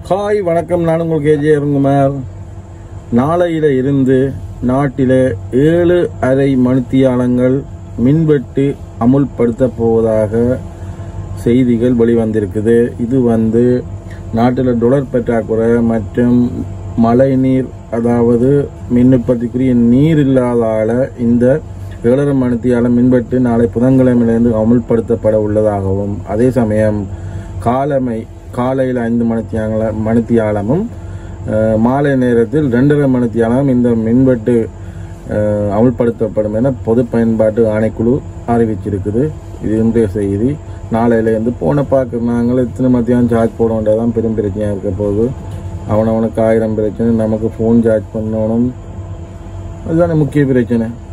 hi வணக்கம் நான் உங்கள் கேஜே அருங்குமார் நாளையில இருந்து நாட்டில ஏழு அரை மணித்தியாலங்கள் மின்வெட்டு அமுல்படுத்த போவதாக செய்திகள் வெளிவந்திருக்குது இது வந்து நாட்டில் டொலர் பற்றாக்குறை மற்றும் மழை நீர் அதாவது மின் உற்பத்திக்குரிய நீர் இல்லாதால இந்த ஏழரை மணித்தியாலம் மின்வெட்டு நாளை புதன்கிழமையிலிருந்து அமுல்படுத்தப்பட உள்ளதாகவும் அதே சமயம் காலமை காலையில் ஐந்து மணித்தியால மணித்தியாலமும் அஹ், மாலை நேரத்தில் ரெண்டரை மணித்தியாலம் இந்த மின்வெட்டு அஹ், அமுல்படுத்தப்படும் என பொது பயன்பாட்டு ஆணைக்குழு அறிவிச்சிருக்குது இது இன்றைய செய்தி நாளையிலேருந்து போன பார்க்க நாங்கள் இத்தனை மத்தியானம் சார்ஜ் போடணுன்றதான் பெரும் பிரச்சனையாக இருக்க போகுது அவனவனுக்கு ஆயிரம் பிரச்சனை நமக்கு ஃபோன் சார்ஜ் பண்ணணும் அதுதானே முக்கிய பிரச்சனை